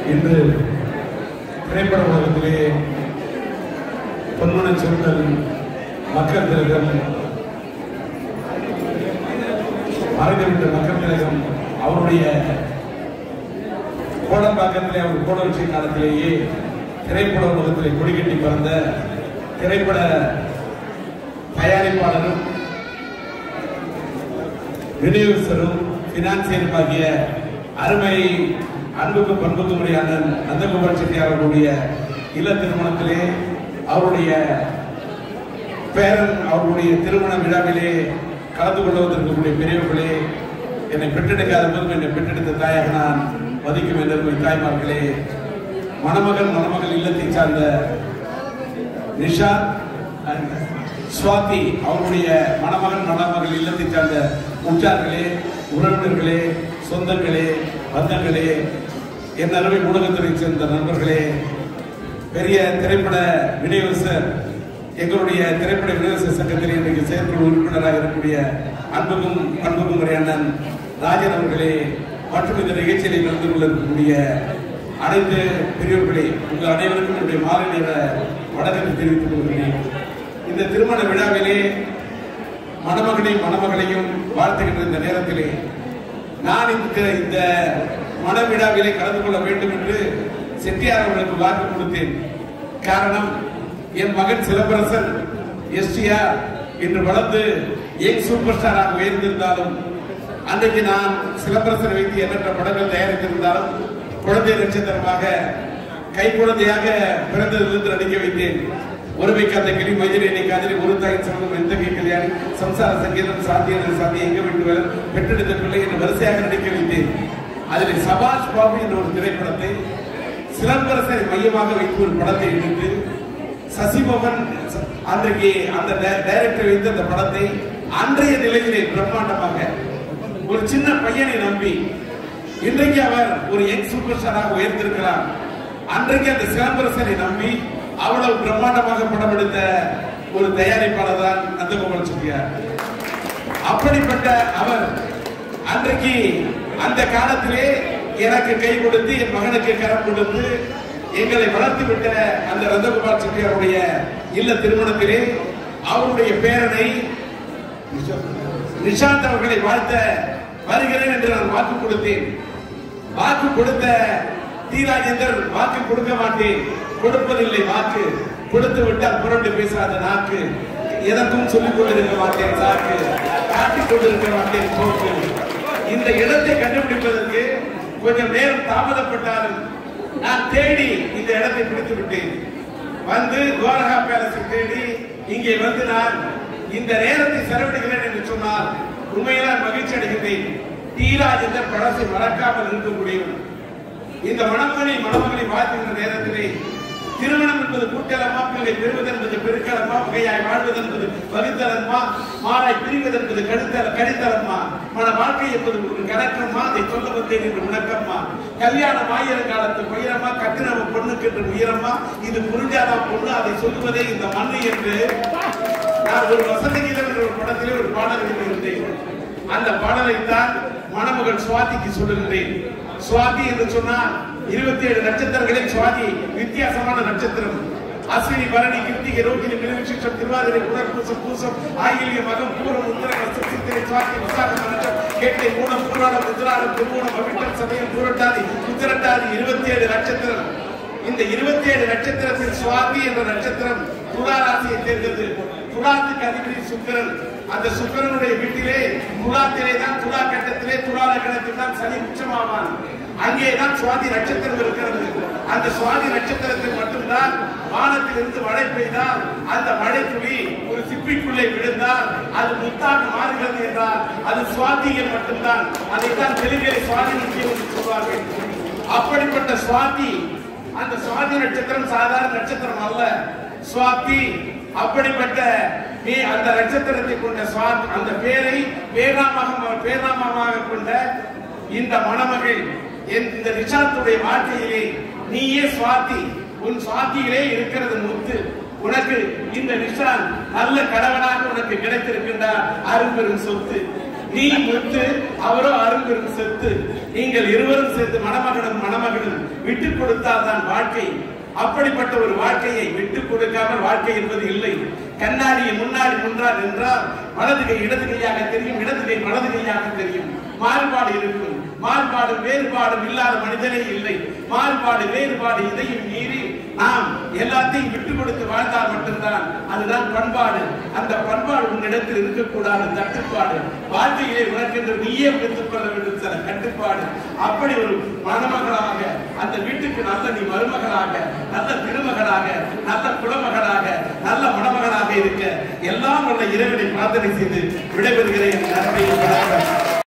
இன்று திரைப்பட உலகத்திலே பொன்மன சொற்கள் மக்கள் திலகம் மறைந்துவிட்ட மக்கள் திலகம் அவருடைய கோடம்பாக்கத்திலே அவர் கோடவட்சி காலத்திலேயே திரைப்பட உலகத்திலே கொடிகட்டி பிறந்த திரைப்பட தயாரிப்பாளரும் விநியோகஸ்தரும் பினான்சியரும் ஆகிய அருமை அன்புக்கும் பண்புக்கும் உடைய அண்ணன் நந்தகுமார் செட்டியார் அவர்களுடைய இல்ல திருமணத்திலே அவருடைய பேரன் அவருடைய திருமண விழாவிலே கலந்து கொள்ள வந்திருக்கக்கூடிய பெரியவர்களே என்னை பெற்றெடுக்காத போதும் என்னை பெற்றெடுத்த தாயாக நான் மதிக்கும் என்று தாய்மார்களே மணமகன் மணமகள் இல்லத்தை சார்ந்த நிஷா and சுவாதி அவருடைய மணமகன் மணமகள் இல்லத்தை சார்ந்த உற்றார்களே உறவினர்களே சொந்தங்களே பந்தங்களே என் அருமை ஊடகத்துறை சேர்ந்த நண்பர்களே பெரிய திரைப்பட விநியோகஸ்தர் எங்களுடைய திரைப்பட விநியோக சங்கத்தில் இன்றைக்கு செயற்குழு உறுப்பினராக இருக்கக்கூடிய அன்புக்கும் அன்புக்கும் உடைய அண்ணன் ராஜன் அவர்களே மற்றும் இந்த நிகழ்ச்சியில் கலந்து கொள்ள இருக்கக்கூடிய அனைத்து பெரியவர்களே உங்கள் அனைவருக்கும் என்னுடைய மாலை நேர வணக்கத்தை தெரிவித்துக் கொள்கிறேன் இந்த திருமண விழாவிலே மணமகனையும் மணமகளையும் வாழ்த்துகின்ற இந்த நேரத்திலே நான் இந்த இந்த மண விழாவிலே கலந்து கொள்ள வேண்டும் என்று செட்டியார் அவர்களுக்கு வாக்கு கொடுத்தேன் காரணம் என் மகன் சிலம்பரசன் எஸ்டிஆர் இன்று வளர்ந்து யங் சூப்பர் ஸ்டாராக உயர்ந்திருந்தாலும் அன்றைக்கு நான் சிலம்பரசன் வைத்து எண்ணற்ற படங்கள் தயாரித்திருந்தாலும் குழந்தை நட்சத்திரமாக கை குழந்தையாக பிறந்ததிலிருந்து நடிக்க வைத்தேன் ஒருமை காத்த கிளி மயிலினை காதலி ஒரு தாயின் சமம் எந்த கல்யாணி சம்சார சங்கீதம் சாத்தியம் சாத்தி எங்க விட்டு வேலை பெற்றெடுத்த பிள்ளை என்று வரிசையாக நடிக்க வைத்தேன் அதில் சபாஷ் பாபு என்ற ஒரு திரைப்படத்தை சிலம்பரசனை மையமாக வைத்து ஒரு படத்தை எடுத்து சசிமோகன் அன்றைக்கு அந்த டைரக்டர் வைத்து அந்த படத்தை அன்றைய நிலையிலே பிரம்மாண்டமாக ஒரு சின்ன பையனை நம்பி இன்றைக்கு அவர் ஒரு யங் சூப்பர் ஸ்டாராக உயர்ந்திருக்கிறார் அன்றைக்கு அந்த சிலம்பரசனை நம்பி அவ்வளவு பிரம்மாண்டமாக படம் எடுத்த ஒரு தயாரிப்பாளர் தான் நந்தகோபால் செட்டியார் அப்படிப்பட்ட அவர் அன்றைக்கு அந்த காலத்திலே எனக்கு கை கொடுத்து என் மகனுக்கு கரம் கொடுத்து எங்களை வளர்த்து விட்ட அந்த நந்தகோபால் செட்டியாருடைய இல்ல திருமணத்திலே அவருடைய பேரனை நிஷாந்த் அவர்களை வாழ்த்த வருகிறேன் என்று நான் வாக்கு கொடுத்தேன் வாக்கு கொடுத்த டி ராஜேந்தர் வாக்கு கொடுக்க மாட்டேன் கொடுப்பதில்லை வாக்கு கொடுத்து விட்டால் புரண்டு பேசாத நாக்கு எதற்கும் சொல்லிக் கொண்டிருக்க மாட்டேன் சாக்கு காட்டிக் கொண்டிருக்க மாட்டேன் போக்கு இந்த இடத்தை கண்டுபிடிப்பதற்கு கொஞ்சம் நேரம் தாமதப்பட்டாலும் நான் தேடி இந்த இடத்தை பிடித்து விட்டேன் வந்து துவாரகா பேலஸை தேடி இங்கே வந்து நான் இந்த நேரத்தை செலவிடுகிறேன் என்று சொன்னால் உண்மையில மகிழ்ச்சி அடைகிறேன் தீராஜ் என்ற படத்தை மறக்காமல் இருக்கக்கூடியவன் இந்த மணமகனை மணமகனை வாழ்த்துகின்ற நேரத்திலே திருமணம் என்பது கூட்டலமா பிள்ளை பெறுவது என்பது பெருக்கலமா வகையாய் வாழ்வது என்பது வகுத்தலமா மாறாய் பிரிவது என்பது கடுத்தல கடித்தலமா மன வாழ்க்கை என்பது ஒரு கணக்கம்மா அதை சொல்ல வந்தேன் என்று விளக்கம்மா கல்யாணம் ஆயிரம் காலத்து பயிரமா கட்டினவ பொண்ணுக்கு என்று உயரமா இது புரிஞ்சாதான் பொண்ணு அதை சொல்லுவதே இந்த மண்ணு என்று நான் ஒரு வசதி கீதம் என்ற ஒரு படத்திலே ஒரு பாடல் எழுதியிருந்தேன் அந்த பாடலை தான் மணமகள் சுவாதிக்கு சொல்லுகின்றேன் சுவாதி என்று சொன்னால் இருபத்தி ஏழு நட்சத்திரங்களில் சுவாதி வித்தியாசமான நட்சத்திரம் அஸ்வினி பரணி கிருத்திகை ரோகிணி மிருகசிஷம் திருவாதிரை புனர் பூசம் பூசம் ஆயிலிய மகம் பூரம் உத்தரகம் சித்திரை சுவாதி விசாகம் நட்சம் கேட்டை மூலம் பூராடம் உத்திராடம் திருமூலம் அவிட்டம் சமயம் பூரட்டாதி உத்திரட்டாதி இருபத்தி ஏழு நட்சத்திரம் இந்த இருபத்தி ஏழு நட்சத்திரத்தில் சுவாதி என்ற நட்சத்திரம் துலா ராசியை சேர்ந்தது துலாத்துக்கு அதிபதி சுக்கிரன் அந்த சுக்கிரனுடைய வீட்டிலே துலாத்திலே தான் துலா கட்டத்திலே துலா லக்னத்தில் தான் சனி உச்சமாவான் அங்கே தான் சுவாதி நட்சத்திரம் இருக்கிறது அந்த சுவாதி நட்சத்திரத்தில் மட்டும்தான் வானத்திலிருந்து மழை பெய்தால் அந்த மழை துளி ஒரு சிப்பிக்குள்ளே விழுந்தால் அது முத்தாக மாறுகிறது என்றால் அது சுவாதியில் மட்டும்தான் அதைத்தான் தெலுங்கில் சுவாதி முக்கியம் என்று சொல்வார்கள் அப்படிப்பட்ட சுவாதி அந்த சுவாதி நட்சத்திரம் சாதாரண நட்சத்திரம் அல்ல சுவாதி அப்படிப்பட்ட நீ அந்த நட்சத்திரத்தை கொண்ட சுவாதி அந்த பேரை பேராமாக பேராமமாக கொண்ட இந்த மணமகள் என் இந்த நிஷாத்துடைய வாழ்க்கையிலே நீயே சுவாதி உன் சுவாதியிலே இருக்கிறது முத்து உனக்கு இந்த நிஷான் நல்ல கணவனாக உனக்கு கிடைத்திருக்கின்றார் அரும்பெரும் சொத்து நீ முத்து அவரோ அரும்பெரும் செத்து நீங்கள் இருவரும் சேர்ந்து மணமகனும் மணமகனும் விட்டுக் கொடுத்தால் தான் வாழ்க்கை அப்படிப்பட்ட ஒரு வாழ்க்கையை விட்டுக் கொடுக்காமல் வாழ்க்கை என்பது இல்லை கண்ணாடியை முன்னாடி முன்றார் என்றால் வலது கை இடது கையாக தெரியும் இடது கை வலது கையாக தெரியும் மாறுபாடு இருக்கும் மாறுபாடு வேறுபாடும் இல்லாத மனிதனே இல்லை மாறுபாடு வேறுபாடு இதையும் மீறி நாம் எல்லாத்தையும் விட்டு கொடுத்து வாழ்ந்தால் மட்டும்தான் அதுதான் பண்பாடு அந்த பண்பாடு உன்னிடத்தில் இருக்கக்கூடாது தட்டுப்பாடு வாழ்க்கையிலே உனக்கென்று நீயே வைத்துக் கொள்ள வேண்டும் சில கட்டுப்பாடு அப்படி ஒரு மணமகளாக அந்த வீட்டுக்கு நல்ல நீ மருமகளாக நல்ல திருமகளாக நல்ல குலமகளாக நல்ல மணமகளாக இருக்க எல்லாம் உள்ள இறைவனை பிரார்த்தனை செய்து விடைபெறுகிறேன் நன்றி வணக்கம்